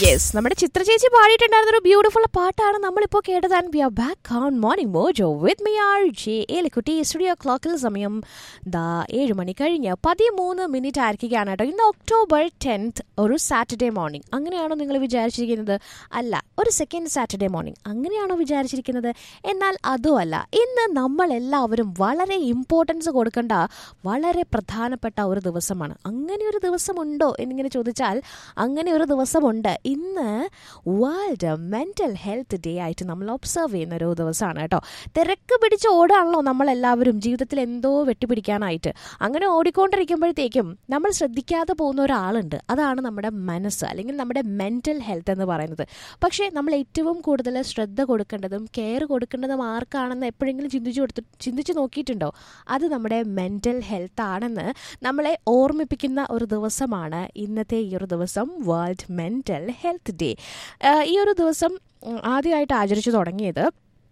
yes നമ്മുടെ ചിത്ര ചേച്ചി പാടിയിട്ടുണ്ടായിരുന്ന ഒരു ബ്യൂട്ടിഫുൾ പാട്ടാണ് നമ്മളിപ്പോൾ കേട്ടത് and we are back on morning mojo with me R J Elikutty studio ക്ലോക്കിൽ സമയം ദാ ഏഴ് മണി കഴിഞ്ഞ് പതിമൂന്ന് മിനിറ്റ് ആയിരിക്കുകയാണ് കേട്ടോ ഇന്ന് ഒക്ടോബർ ടെൻത്ത് ഒരു സാറ്റർഡേ മോർണിംഗ് അങ്ങനെയാണോ നിങ്ങൾ വിചാരിച്ചിരിക്കുന്നത് അല്ല ഒരു സെക്കൻഡ് സാറ്റർഡേ മോർണിംഗ് അങ്ങനെയാണോ വിചാരിച്ചിരിക്കുന്നത് എന്നാൽ അതുമല്ല ഇന്ന് നമ്മളെല്ലാവരും വളരെ ഇമ്പോർട്ടൻസ് കൊടുക്കേണ്ട വളരെ പ്രധാനപ്പെട്ട ഒരു ദിവസമാണ് അങ്ങനെ ഒരു ദിവസമുണ്ടോ എന്നിങ്ങനെ ചോദിച്ചാൽ അങ്ങനെ ഒരു ദിവസമുണ്ട് ഇന്ന് വേൾഡ് മെൻ്റൽ ഹെൽത്ത് ഡേ ആയിട്ട് നമ്മൾ ഒബ്സർവ് ചെയ്യുന്ന ഒരു ദിവസമാണ് കേട്ടോ തിരക്ക് പിടിച്ച് ഓടാണല്ലോ നമ്മളെല്ലാവരും ജീവിതത്തിൽ എന്തോ വെട്ടിപ്പിടിക്കാനായിട്ട് അങ്ങനെ ഓടിക്കൊണ്ടിരിക്കുമ്പോഴത്തേക്കും നമ്മൾ ശ്രദ്ധിക്കാതെ പോകുന്ന ഒരാളുണ്ട് അതാണ് നമ്മുടെ മനസ്സ് അല്ലെങ്കിൽ നമ്മുടെ മെൻ്റൽ ഹെൽത്ത് എന്ന് പറയുന്നത് പക്ഷേ നമ്മൾ ഏറ്റവും കൂടുതൽ ശ്രദ്ധ കൊടുക്കേണ്ടതും കെയർ കൊടുക്കേണ്ടതും ആർക്കാണെന്ന് എപ്പോഴെങ്കിലും ചിന്തിച്ചു കൊടുത്ത് ചിന്തിച്ചു നോക്കിയിട്ടുണ്ടോ അത് നമ്മുടെ മെൻ്റൽ ഹെൽത്ത് ആണെന്ന് നമ്മളെ ഓർമ്മിപ്പിക്കുന്ന ഒരു ദിവസമാണ് ഇന്നത്തെ ഈ ഒരു ദിവസം വേൾഡ് മെൻ്റൽ ഹെൽത്ത് ഡേ ഈ ഒരു ദിവസം ഉം, ആദ്യമായിട്ട് ആചരിച്ചു തുടങ്ങിയത്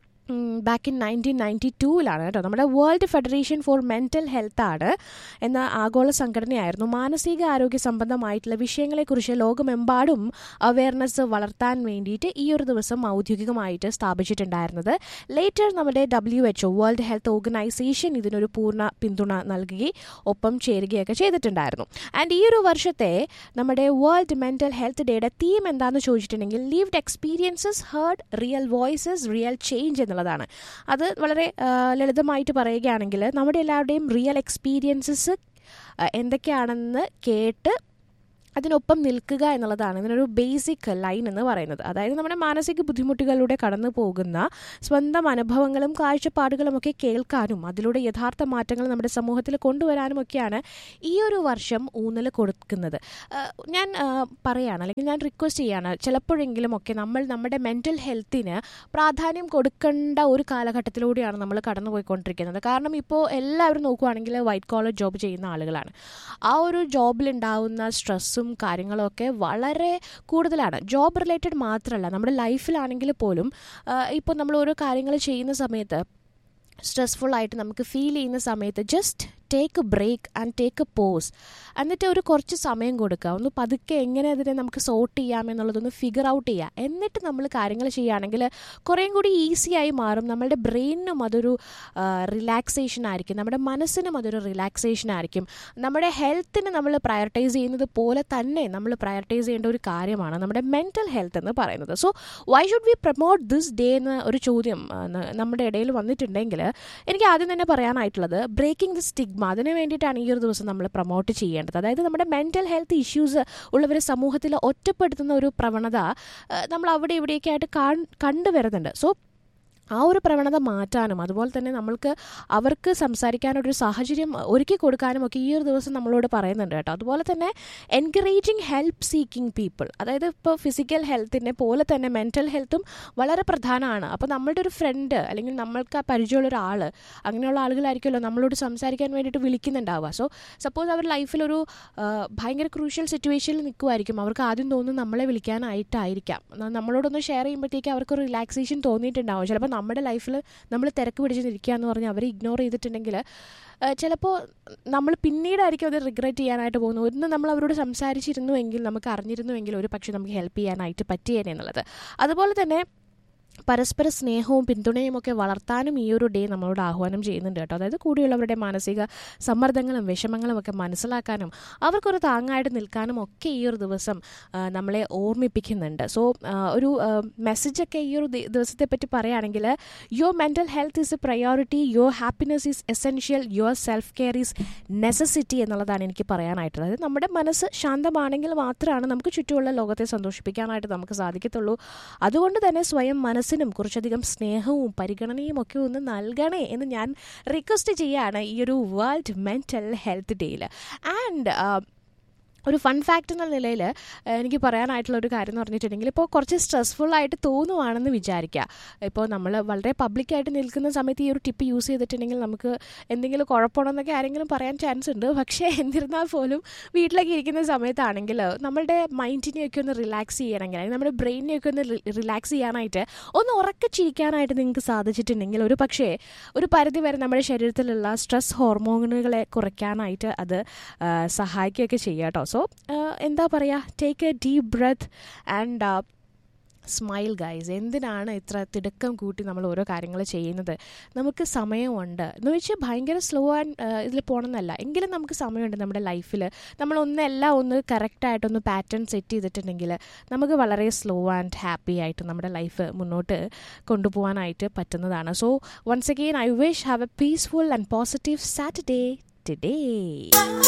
ബാക്ക് ഇൻ നയൻറ്റീൻ നയൻറ്റി ടൂവിലാണ് കേട്ടോ നമ്മുടെ world federation for mental health ആണ് എന്ന ആഗോള സംഘടനയായിരുന്നു മാനസിക ആരോഗ്യ സംബന്ധമായിട്ടുള്ള വിഷയങ്ങളെക്കുറിച്ച് ലോകമെമ്പാടും അവയർനെസ് വളർത്താൻ വേണ്ടിയിട്ട് ഈ ഒരു ദിവസം ഔദ്യോഗികമായിട്ട് സ്ഥാപിച്ചിട്ടുണ്ടായിരുന്നത് ലേറ്റർ നമ്മുടെ W H world health organisation ഇതിനൊരു പൂർണ്ണ പിന്തുണ നൽകുകയും ഒപ്പം ചേരുകയൊക്കെ ചെയ്തിട്ടുണ്ടായിരുന്നു ആൻഡ് ഈ ഒരു വർഷത്തെ നമ്മുടെ വേൾഡ് മെൻ്റൽ ഹെൽത്ത് ഡേയുടെ തീം എന്താണെന്ന് ചോദിച്ചിട്ടുണ്ടെങ്കിൽ lived experiences heard real voices real change എന്നുള്ളതാണ് അത് വളരെ ആ, ലളിതമായിട്ട് പറയുകയാണെങ്കിൽ നമ്മുടെ എല്ലാവരുടെയും റിയൽ എക്സ്പീരിയൻസസ് എന്തൊക്കെയാണെന്ന് കേട്ട് അതിനൊപ്പം നിൽക്കുക എന്നുള്ളതാണ് ഇതിനൊരു ബേസിക് ലൈൻ എന്ന് പറയുന്നത് അതായത് നമ്മുടെ മാനസിക ബുദ്ധിമുട്ടുകളിലൂടെ കടന്നു പോകുന്ന സ്വന്തം അനുഭവങ്ങളും കാഴ്ചപ്പാടുകളും ഒക്കെ കേൾക്കാനും അതിലൂടെ യഥാർത്ഥ മാറ്റങ്ങൾ നമ്മുടെ സമൂഹത്തിൽ കൊണ്ടുവരാനും ഒക്കെയാണ് ഈ ഒരു വർഷം ഊന്നൽ കൊടുക്കുന്നത് ആ, ഞാൻ ആ, പറയാണ് അല്ലെങ്കിൽ ഞാൻ റിക്വസ്റ്റ് ചെയ്യാണ് ചിലപ്പോഴെങ്കിലും ഒക്കെ നമ്മൾ നമ്മുടെ മെൻ്റൽ ഹെൽത്തിന് പ്രാധാന്യം കൊടുക്കേണ്ട ഒരു കാലഘട്ടത്തിലൂടെയാണ് നമ്മൾ കടന്നുപോയിക്കൊണ്ടിരിക്കുന്നത് കാരണം ഇപ്പോൾ എല്ലാവരും നോക്കുവാണെങ്കിൽ വൈറ്റ് കോളർ ജോബ് ചെയ്യുന്ന ആളുകളാണ് ആ ഒരു ജോബിലുണ്ടാവുന്ന സ്ട്രെസ്സും കാര്യങ്ങളും ഒക്കെ വളരെ കൂടുതലാണ് ജോബ് റിലേറ്റഡ് മാത്രമല്ല നമ്മുടെ ലൈഫിലാണെങ്കിൽ പോലും ഇപ്പോൾ നമ്മൾ ഓരോ കാര്യങ്ങൾ ചെയ്യുന്ന സമയത്ത് സ്ട്രെസ്ഫുൾ ആയിട്ട് നമുക്ക് ഫീൽ ചെയ്യുന്ന സമയത്ത് just take a break and take a pause എന്നിട്ട് ഒരു കുറച്ച് സമയം കൊടുക്കുക ഒന്ന് പതുക്കെ എങ്ങനെ അതിനെ നമുക്ക് സോർട്ട് ചെയ്യാം എന്നുള്ളതൊന്ന് ഫിഗർ ഔട്ട് ചെയ്യുക എന്നിട്ട് നമ്മൾ കാര്യങ്ങൾ ചെയ്യുകയാണെങ്കിൽ കുറേയും കൂടി ഈസി ആയി മാറും നമ്മളുടെ ബ്രെയിനിനും അതൊരു റിലാക്സേഷൻ ആയിരിക്കും നമ്മുടെ മനസ്സിനും അതൊരു റിലാക്സേഷൻ ആയിരിക്കും നമ്മുടെ ഹെൽത്തിന് നമ്മൾ പ്രയോറിറ്റൈസ് ചെയ്യുന്നത് പോലെ തന്നെ നമ്മൾ പ്രയോറിറ്റൈസ് ചെയ്യേണ്ട ഒരു കാര്യമാണ് നമ്മുടെ മെൻറ്റൽ ഹെൽത്ത് എന്ന് പറയുന്നത് so why should we promote this day എന്ന ഒരു ചോദ്യം ആ, ന- നമ്മുടെ ഇടയിൽ വന്നിട്ടുണ്ടെങ്കിൽ എനിക്ക് ആദ്യം തന്നെ പറയാനായിട്ടുള്ളത് ബ്രേക്കിംഗ് ദി സ്റ്റിഗ്മ അതിന് വേണ്ടിയിട്ടാണ് ഈ ഒരു ദിവസം നമ്മൾ പ്രൊമോട്ട് ചെയ്യേണ്ടത് അതായത് നമ്മുടെ മെൻറ്റൽ ഹെൽത്ത് ഇഷ്യൂസ് ഉള്ളവരെ സമൂഹത്തിൽ ഒറ്റപ്പെടുത്തുന്ന ഒരു പ്രവണത ആ, നമ്മൾ അവിടെ ഇവിടെയൊക്കെ ആയിട്ട് കാൺ- കണ്ടുവരുന്നുണ്ട് സോ ആ ഒരു പ്രവണത മാറ്റാനും അതുപോലെ തന്നെ നമ്മൾക്ക് അവർക്ക് സംസാരിക്കാനൊരു സാഹചര്യം ഒരുക്കി കൊടുക്കാനും ഒക്കെ ഈ ഒരു ദിവസം നമ്മളോട് പറയുന്നുണ്ട് കേട്ടോ അതുപോലെ തന്നെ എൻകറേജിങ് ഹെൽപ്പ് സീക്കിംഗ് പീപ്പിൾ അതായത് ഇപ്പോൾ ഫിസിക്കൽ ഹെൽത്തിനെ പോലെ തന്നെ മെൻറ്റൽ ഹെൽത്തും വളരെ പ്രധാനമാണ് അപ്പോൾ നമ്മളുടെ ഒരു ഫ്രണ്ട് അല്ലെങ്കിൽ നമ്മൾക്ക് ആ പരിചയമുള്ള ഒരാൾ അങ്ങനെയുള്ള ആളുകളായിരിക്കുമല്ലോ നമ്മളോട് സംസാരിക്കാൻ വേണ്ടിയിട്ട് വിളിക്കുന്നുണ്ടാവുക സോ സപ്പോസ് അവർ ലൈഫിലൊരു ആ, ഭയങ്കര ക്രൂഷ്യൽ സിറ്റുവേഷനിൽ നിൽക്കുമായിരിക്കും അവർക്ക് ആദ്യം തോന്നുന്നു നമ്മളെ വിളിക്കാനായിട്ടായിരിക്കാം ന- നമ്മളോടൊന്ന് ഷെയർ ചെയ്യുമ്പോഴത്തേക്ക് അവർക്ക് റിലാക്സേഷൻ തോന്നിയിട്ടുണ്ടാവും ചിലപ്പോൾ നമ്മുടെ ലൈഫിൽ നമ്മൾ തിരക്ക് പിടിച്ച് നിൽക്കുക എന്ന് പറഞ്ഞ് അവരെ ഇഗ്നോർ ചെയ്തിട്ടുണ്ടെങ്കിൽ ചിലപ്പോൾ നമ്മൾ പിന്നീടായിരിക്കും അത് റിഗ്രറ്റ് ചെയ്യാനായിട്ട് പോകുന്നു ഒന്ന് നമ്മൾ അവരോട് സംസാരിച്ചിരുന്നുവെങ്കിൽ നമുക്ക് അറിഞ്ഞിരുന്നുവെങ്കിൽ ഒരു പക്ഷേ നമുക്ക് ഹെൽപ്പ് ചെയ്യാനായിട്ട് പറ്റിയേനെ എന്നുള്ളത് അതുപോലെ തന്നെ പരസ്പര സ്നേഹവും പിന്തുണയും ഒക്കെ വളർത്താനും ഈ ഒരു ഡേ നമ്മളോട് ആഹ്വാനം ചെയ്യുന്നുണ്ട് കേട്ടോ അതായത് കൂടെയുള്ളവരുടെ മാനസിക സമ്മർദ്ദങ്ങളും വിഷമങ്ങളും ഒക്കെ മനസ്സിലാക്കാനും അവർക്കൊരു താങ്ങായിട്ട് നിൽക്കാനും ഒക്കെ ഈ ഒരു ദിവസം ആ, നമ്മളെ ഓർമ്മിപ്പിക്കുന്നുണ്ട് സോ ഒരു മെസ്സേജൊക്കെ ഈ ഒരു ദി- ദിവസത്തെ പറ്റി പറയുകയാണെങ്കിൽ your mental health is a priority your happiness is essential your self care is necessity എന്നുള്ളതാണ് എനിക്ക് പറയാനായിട്ടുള്ളത് അതായത് നമ്മുടെ മനസ്സ് ശാന്തമാണെങ്കിൽ മാത്രമാണ് നമുക്ക് ചുറ്റുമുള്ള ലോകത്തെ സന്തോഷിപ്പിക്കാനായിട്ട് നമുക്ക് സാധിക്കത്തുള്ളൂ അതുകൊണ്ട് തന്നെ സ്വയം മനസ്സിനും കുറച്ചധികം സ്നേഹവും പരിഗണനയും ഒക്കെ ഒന്ന് നൽകണേ എന്ന് ഞാൻ റിക്വസ്റ്റ് ചെയ്യാണ് ഈ ഒരു വേൾഡ് മെൻ്റൽ ഹെൽത്ത് ഡേയിൽ ആൻഡ് ഒരു ഫൺ ഫാക്റ്റ് എന്ന നിലയിൽ എനിക്ക് പറയാനായിട്ടുള്ള ഒരു കാര്യം എന്ന് പറഞ്ഞിട്ടുണ്ടെങ്കിൽ ഇപ്പോൾ കുറച്ച് സ്ട്രെസ്ഫുൾ ആയിട്ട് തോന്നുവാണെന്ന് വിചാരിക്കുക ഇപ്പോൾ നമ്മൾ വളരെ പബ്ലിക്കായിട്ട് നിൽക്കുന്ന സമയത്ത് ഈ ഒരു ടിപ്പ് യൂസ് ചെയ്തിട്ടുണ്ടെങ്കിൽ നമുക്ക് എന്തെങ്കിലും കുഴപ്പമാണെന്നൊക്കെ ആരെങ്കിലും പറയാൻ ചാൻസ് ഉണ്ട് പക്ഷേ എന്നിരുന്നാൽ പോലും വീട്ടിലൊക്കെ ഇരിക്കുന്ന സമയത്താണെങ്കിൽ നമ്മളുടെ മൈൻഡിനെയൊക്കെ ഒന്ന് റിലാക്സ് ചെയ്യണമെങ്കിൽ അല്ലെങ്കിൽ നമ്മുടെ ബ്രെയിനിനെയൊക്കെ ഒന്ന് റിലാക്സ് ചെയ്യാനായിട്ട് ഒന്ന് ഉറക്കെ ചിരിക്കാനായിട്ട് നിങ്ങൾക്ക് സാധിച്ചിട്ടുണ്ടെങ്കിൽ ഒരു പക്ഷേ ഒരു പരിധി വരെ നമ്മുടെ ശരീരത്തിലുള്ള സ്ട്രെസ് ഹോർമോണുകളെ കുറയ്ക്കാനായിട്ട് അത് ആ, സഹായിക്കുകയൊക്കെ ചെയ്യുക കേട്ടോ സോ സോ എന്താ പറയുക take a deep breath and smile guys എന്തിനാണ് ഇത്ര തിടുക്കം കൂട്ടി നമ്മൾ ഓരോ കാര്യങ്ങൾ ചെയ്യുന്നത് നമുക്ക് സമയമുണ്ട് എന്ന് വെച്ചാൽ ഭയങ്കര സ്ലോ ആൻഡ് ഇതിൽ പോകണമെന്നല്ല എങ്കിലും നമുക്ക് സമയമുണ്ട് നമ്മുടെ ലൈഫിൽ നമ്മളൊന്നെല്ലാം ഒന്ന് കറക്റ്റായിട്ടൊന്ന് പാറ്റേൺ സെറ്റ് ചെയ്തിട്ടുണ്ടെങ്കിൽ നമുക്ക് വളരെ സ്ലോ ആൻഡ് ഹാപ്പി ആയിട്ട് നമ്മുടെ ലൈഫ് മുന്നോട്ട് കൊണ്ടുപോകാനായിട്ട് പറ്റുന്നതാണ് so once again I wish have a peaceful and positive Saturday today